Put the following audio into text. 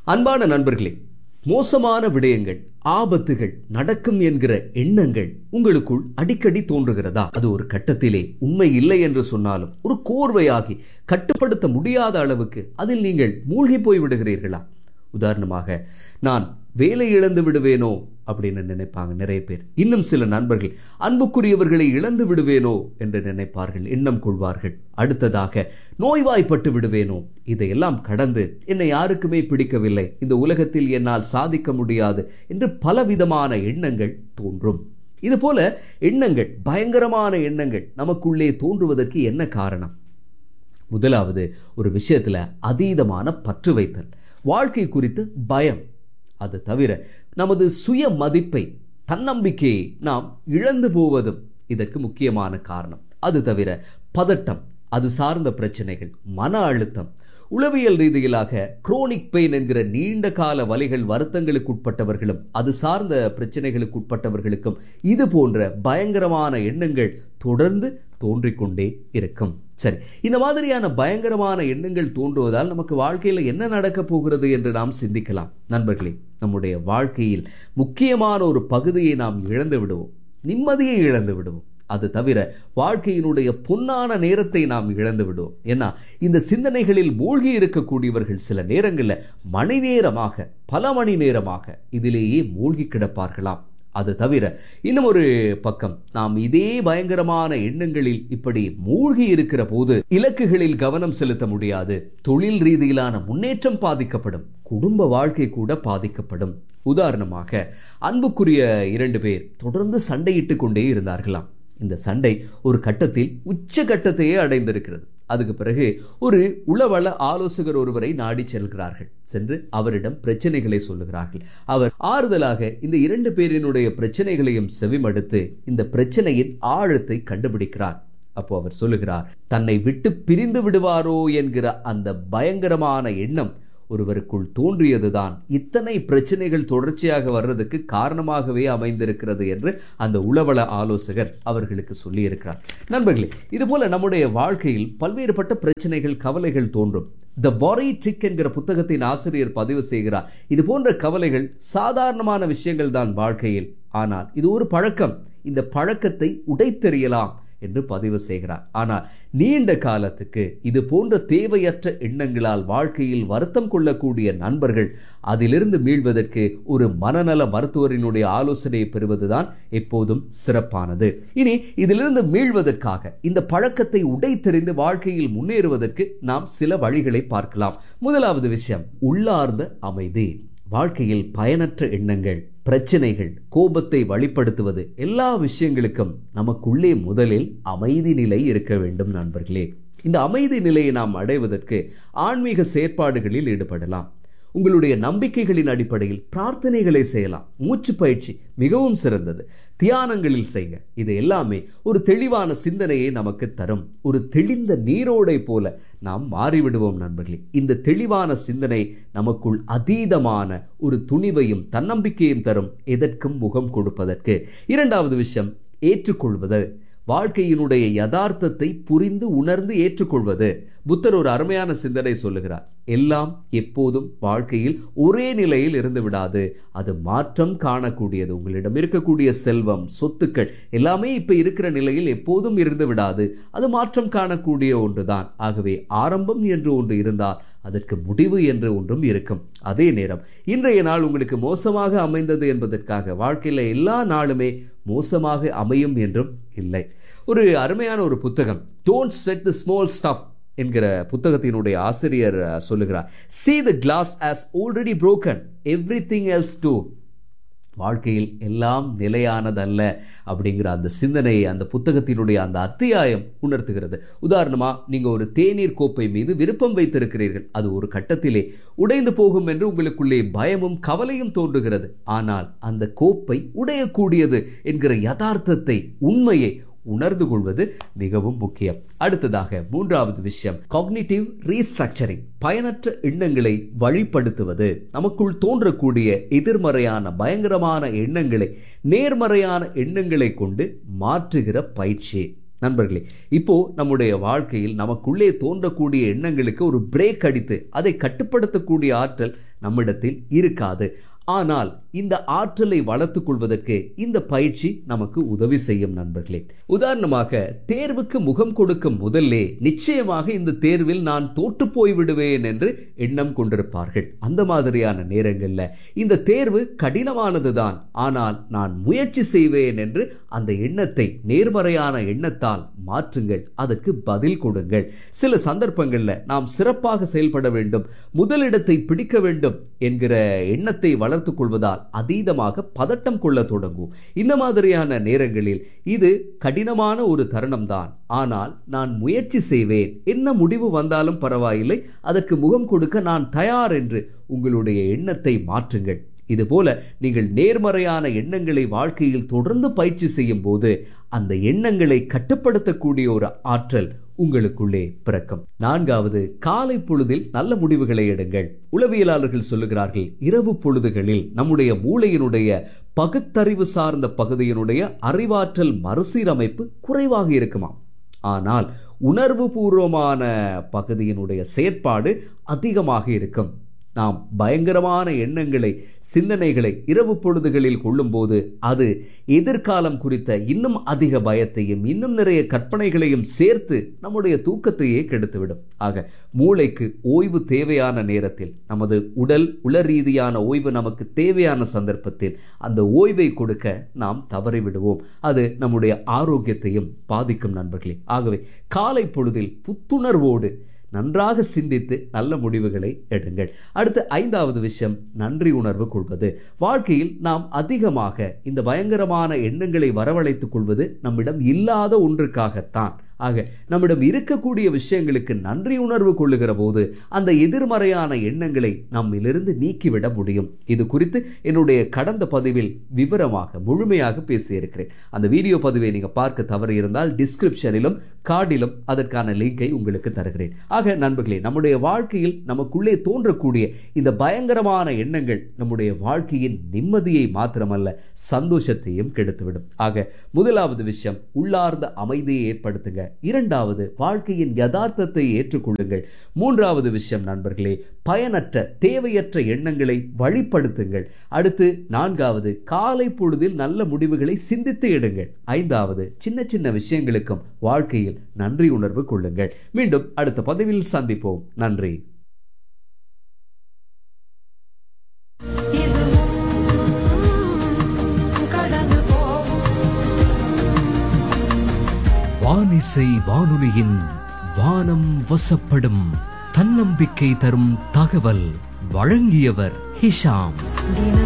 அன்பான நண்பர்களே மோசமான விடயங்கள் ஆபத்துகள் நடக்கும் என்கிற எண்ணங்கள் உங்களுக்குள் அடிக்கடி தோன்றுகிறதா அது ஒரு கட்டத்திலே உண்மை இல்லை என்று சொன்னாலும் ஒரு கோர்வையாகி கட்டுப்படுத்த முடியாத அளவுக்கு அதில் நீங்கள் மூழ்கி போய் விடுகிறீர்களா உதாரணமாக நான் வேலை இழந்து விடுவேனோ அப்படின்னு நினைப்பாங்க நிறைய பேர் இன்னும் சில நண்பர்கள் அன்புக்குரியவர்களை இழந்து விடுவேனோ என்று நினைப்பார்கள் எண்ணம் கொள்வார்கள் அடுத்ததாக நோய்வாய்ப்பட்டு விடுவேனோ இதையெல்லாம் கடந்து என்னை யாருக்குமே பிடிக்கவில்லை இந்த உலகத்தில் என்னால் சாதிக்க முடியாது என்று பலவிதமான எண்ணங்கள் தோன்றும் இதுபோல எண்ணங்கள் பயங்கரமான எண்ணங்கள் நமக்குள்ளே தோன்றுவதற்கு என்ன காரணம் முதலாவது ஒரு விஷயத்துல அதீதமான பற்று வைத்தல் வாழ்க்கை குறித்து பயம் அது தவிர நமது சுய மதிப்பை தன்னம்பிக்கையை நாம் இழந்து போவதும் இதற்கு முக்கியமான காரணம் அது தவிர பதட்டம் அது சார்ந்த பிரச்சனைகள் மன அழுத்தம் உளவியல் ரீதியிலாக குரோனிக் பெயின் என்கிற நீண்ட கால வலிகள் வருத்தங்களுக்கு உட்பட்டவர்களும் அது சார்ந்த பிரச்சனைகளுக்கு உட்பட்டவர்களுக்கும் இது போன்ற பயங்கரமான எண்ணங்கள் தொடர்ந்து தோன்றிக்கொண்டே இருக்கும் சரி இந்த மாதிரியான பயங்கரமான எண்ணங்கள் தோன்றுவதால் நமக்கு வாழ்க்கையில் என்ன நடக்கப் போகிறது என்று நாம் சிந்திக்கலாம் நண்பர்களே நம்முடைய வாழ்க்கையில் முக்கியமான ஒரு பகுதியை நாம் இழந்து விடுவோம் நிம்மதியை இழந்து விடுவோம் அது தவிர வாழ்க்கையினுடைய பொன்னான நேரத்தை நாம் இழந்து விடுவோம் ஏன்னா இந்த சிந்தனைகளில் மூழ்கி இருக்கக்கூடியவர்கள் சில நேரங்களில் மணி நேரமாக பல மணி நேரமாக இதிலேயே மூழ்கி கிடப்பார்களாம் அது தவிர இன்னும் ஒரு பக்கம் நாம் இதே பயங்கரமான எண்ணங்களில் இப்படி மூழ்கி இருக்கிற போது இலக்குகளில் கவனம் செலுத்த முடியாது தொழில் ரீதியிலான முன்னேற்றம் பாதிக்கப்படும் குடும்ப வாழ்க்கை கூட பாதிக்கப்படும் உதாரணமாக அன்புக்குரிய இரண்டு பேர் தொடர்ந்து சண்டையிட்டு கொண்டே இருந்தார்களாம் இந்த சண்டை ஒரு கட்டத்தில் உச்ச கட்டத்தையே அடைந்திருக்கிறது அதுக்கு பிறகு ஒரு உளவள ஆலோசகர் ஒருவரை நாடி செல்கிறார்கள் சென்று அவரிடம் பிரச்சனைகளை சொல்லுகிறார்கள் அவர் ஆறுதலாக இந்த இரண்டு பேரினுடைய பிரச்சனைகளையும் செவிமடுத்து இந்த பிரச்சனையின் ஆழத்தை கண்டுபிடிக்கிறார் அப்போ அவர் சொல்லுகிறார் தன்னை விட்டு பிரிந்து விடுவாரோ என்கிற அந்த பயங்கரமான எண்ணம் ஒருவருக்குள் தோன்றியதுதான் இத்தனை பிரச்சனைகள் தொடர்ச்சியாக வர்றதுக்கு காரணமாகவே அமைந்திருக்கிறது என்று அந்த உளவள ஆலோசகர் அவர்களுக்கு சொல்லியிருக்கிறார் நண்பர்களே இதுபோல நம்முடைய வாழ்க்கையில் பல்வேறுபட்ட பிரச்சனைகள் கவலைகள் தோன்றும் த வொரை ட்ரிக் என்கிற புத்தகத்தின் ஆசிரியர் பதிவு செய்கிறார் இது போன்ற கவலைகள் சாதாரணமான விஷயங்கள் தான் வாழ்க்கையில் ஆனால் இது ஒரு பழக்கம் இந்த பழக்கத்தை உடைத்தெறியலாம் என்று பதிவு செய்கிறார் ஆனால் நீண்ட காலத்துக்கு இது போன்ற தேவையற்ற எண்ணங்களால் வாழ்க்கையில் வருத்தம் கொள்ளக்கூடிய நண்பர்கள் அதிலிருந்து மீள்வதற்கு ஒரு மனநல மருத்துவரினுடைய ஆலோசனையை பெறுவதுதான் எப்போதும் சிறப்பானது இனி இதிலிருந்து மீள்வதற்காக இந்த பழக்கத்தை உடைத்தெறிந்து வாழ்க்கையில் முன்னேறுவதற்கு நாம் சில வழிகளை பார்க்கலாம் முதலாவது விஷயம் உள்ளார்ந்த அமைதி வாழ்க்கையில் பயனற்ற எண்ணங்கள் பிரச்சனைகள் கோபத்தை வழிப்படுத்துவது எல்லா விஷயங்களுக்கும் நமக்குள்ளே முதலில் அமைதி நிலை இருக்க வேண்டும் நண்பர்களே இந்த அமைதி நிலையை நாம் அடைவதற்கு ஆன்மீக செயற்பாடுகளில் ஈடுபடலாம் உங்களுடைய நம்பிக்கைகளின் அடிப்படையில் பிரார்த்தனைகளை செய்யலாம் மூச்சு பயிற்சி மிகவும் சிறந்தது தியானங்களில் செய்யுங்க இது எல்லாமே ஒரு தெளிவான சிந்தனையை நமக்கு தரும் ஒரு தெளிந்த நீரோடை போல நாம் மாறிவிடுவோம் நண்பர்களே இந்த தெளிவான சிந்தனை நமக்குள் அதீதமான ஒரு துணிவையும் தன்னம்பிக்கையும் தரும் எதற்கும் முகம் கொடுப்பதற்கு இரண்டாவது விஷயம் ஏற்றுக்கொள்வது வாழ்க்கையினுடைய யதார்த்தத்தை புரிந்து உணர்ந்து ஏற்றுக்கொள்வது புத்தர் ஒரு அருமையான சிந்தனை சொல்லுகிறார் எல்லாம் எப்போதும் வாழ்க்கையில் ஒரே நிலையில் இருந்து விடாது அது மாற்றம் காணக்கூடியது உங்களிடம் இருக்கக்கூடிய செல்வம் சொத்துக்கள் எல்லாமே இப்ப இருக்கிற நிலையில் எப்போதும் இருந்து விடாது அது மாற்றம் காணக்கூடிய ஒன்றுதான் ஆகவே ஆரம்பம் என்று ஒன்று இருந்தால் அதற்கு முடிவு என்று ஒன்றும் இருக்கும் அதே நேரம் இன்றைய நாள் உங்களுக்கு மோசமாக அமைந்தது என்பதற்காக வாழ்க்கையில் எல்லா நாளுமே மோசமாக அமையும் என்றும் இல்லை ஒரு அருமையான ஒரு புத்தகம் don't sweat the small stuff என்கிற புத்தகத்தினுடைய ஆசிரியர் சொல்லுகிறார் see the glass as already broken everything else too வாழ்க்கையில் எல்லாம் நிலையானதல்ல அப்படிங்கிற அந்த சிந்தனையை அந்த புத்தகத்தினுடைய அந்த அத்தியாயம் உணர்த்துகிறது உதாரணமா நீங்க ஒரு தேநீர் கோப்பை மீது விருப்பம் வைத்திருக்கிறீர்கள் அது ஒரு கட்டத்திலே உடைந்து போகும் என்று உங்களுக்குள்ளே பயமும் கவலையும் தோன்றுகிறது ஆனால் அந்த கோப்பை உடையக்கூடியது என்கிற யதார்த்தத்தை உண்மையை உணர்ந்து கொள்வது மிகவும் முக்கியம் அடுத்ததாக மூன்றாவது விஷயம் காக்னிட்டிவ் ரீஸ்ட்ரக்சரிங் பயனற்ற எண்ணங்களை வழிப்படுத்துவது நமக்குள் தோன்றக்கூடிய எதிர்மறையான பயங்கரமான எண்ணங்களை நேர்மறையான எண்ணங்களை கொண்டு மாற்றுகிற பயிற்சி நண்பர்களே இப்போ நம்முடைய வாழ்க்கையில் நமக்குள்ளே தோன்றக்கூடிய எண்ணங்களுக்கு ஒரு பிரேக் அடித்து அதை கட்டுப்படுத்தக்கூடிய ஆற்றல் நம்மிடத்தில் இருக்காது ஆனால் இந்த ஆற்றலை வளர்த்துக் கொள்வதற்கு இந்த பயிற்சி நமக்கு உதவி செய்யும் நண்பர்களே உதாரணமாக தேர்வுக்கு முகம் கொடுக்கும் முதல்லே நிச்சயமாக இந்த தேர்வில் நான் தோற்று போய் விடுவேன் என்று எண்ணம் கொண்டிருப்பார்கள் அந்த மாதிரியான நேரங்களில் இந்த தேர்வு கடினமானதுதான் ஆனால் நான் முயற்சி செய்வேன் என்று அந்த எண்ணத்தை நேர்மறையான எண்ணத்தால் மாற்றுங்கள் அதற்கு பதில் கொடுங்கள் சில சந்தர்ப்பங்களில் நாம் சிறப்பாக செயல்பட வேண்டும் முதலிடத்தை பிடிக்க வேண்டும் என்கிற எண்ணத்தை வளர்த்துக் கொள்வதால் அதீதமாக பதட்டம் கொள்ள தொடங்கும் இந்த மாதிரியான நேரங்களில் இது கடினமான ஒரு தருணம் தான் ஆனால் நான் முயற்சி செய்வேன் என்ன முடிவு வந்தாலும் பரவாயில்லை அதற்கு முகம் கொடுக்க நான் தயார் என்று உங்களுடைய எண்ணத்தை மாற்றுங்கள் இதுபோல நீங்கள் நேர்மறையான எண்ணங்களை வாழ்க்கையில் தொடர்ந்து பயிற்சி செய்யும் போது அந்த எண்ணங்களை கட்டுப்படுத்தக்கூடிய ஒரு ஆற்றல் உங்களுக்குள்ளே பிறக்கும் நான்காவது காலை பொழுதில் நல்ல முடிவுகளை எடுங்கள் உளவியலாளர்கள் சொல்லுகிறார்கள் இரவு பொழுதுகளில் நம்முடைய மூளையினுடைய பகுத்தறிவு சார்ந்த பகுதியினுடைய அறிவாற்றல் மறுசீரமைப்பு குறைவாக இருக்குமாம் ஆனால் உணர்வு பூர்வமான பகுதியினுடைய செயற்பாடு அதிகமாக இருக்கும் நாம் பயங்கரமான எண்ணங்களை சிந்தனைகளை இரவு பொழுதுகளில் கொள்ளும்போது அது எதிர்காலம் குறித்த இன்னும் அதிக பயத்தையும் இன்னும் நிறைய கற்பனைகளையும் சேர்த்து நம்முடைய தூக்கத்தையே கெடுத்துவிடும் ஆக மூளைக்கு ஓய்வு தேவையான நேரத்தில் நமது உடல் உள ரீதியான ஓய்வு நமக்கு தேவையான சந்தர்ப்பத்தில் அந்த ஓய்வை கொடுக்க நாம் தவறிவிடுவோம் அது நம்முடைய ஆரோக்கியத்தையும் பாதிக்கும் நண்பர்களே ஆகவே காலை பொழுதில் புத்துணர்வோடு நன்றாக சிந்தித்து நல்ல முடிவுகளை எடுங்கள் அடுத்து ஐந்தாவது விஷயம் நன்றி உணர்வு கொள்வது வாழ்க்கையில் நாம் அதிகமாக இந்த பயங்கரமான எண்ணங்களை வரவழைத்துக் கொள்வது நம்மிடம் இல்லாத ஒன்றுக்காகத்தான் ஆக நம்மிடம் இருக்கக்கூடிய விஷயங்களுக்கு நன்றி உணர்வு கொள்ளுகிற போது அந்த எதிர்மறையான எண்ணங்களை நம்மிலிருந்து நீக்கிவிட முடியும் இது குறித்து என்னுடைய கடந்த பதிவில் விவரமாக முழுமையாக பேசியிருக்கிறேன் அந்த வீடியோ பதிவை நீங்க பார்க்க தவறு இருந்தால் டிஸ்கிரிப்ஷனிலும் கார்டிலும் அதற்கான லிங்கை உங்களுக்கு தருகிறேன் ஆக நண்பர்களே நம்முடைய வாழ்க்கையில் நமக்குள்ளே தோன்றக்கூடிய இந்த பயங்கரமான எண்ணங்கள் நம்முடைய வாழ்க்கையின் நிம்மதியை மாத்திரமல்ல சந்தோஷத்தையும் கெடுத்துவிடும் ஆக முதலாவது விஷயம் உள்ளார்ந்த அமைதியை ஏற்படுத்துங்க இரண்டாவது வாழ்க்கையின் யதார்த்தத்தை ஏற்றுக்கொள்ளுங்கள் மூன்றாவது விஷயம் நண்பர்களே பயனற்ற தேவையற்ற எண்ணங்களை வழிப்படுத்துங்கள் அடுத்து நான்காவது காலை பொழுதில் நல்ல முடிவுகளை சிந்தித்து எடுங்கள் ஐந்தாவது சின்ன சின்ன விஷயங்களுக்கும் வாழ்க்கையில் நன்றி உணர்வு கொள்ளுங்கள் மீண்டும் அடுத்த பதிவில் சந்திப்போம் நன்றி வானிசை வானொலியின் வானம் வசப்படும் தன்னம்பிக்கை தரும் தகவல் வழங்கியவர் ஹிஷாம்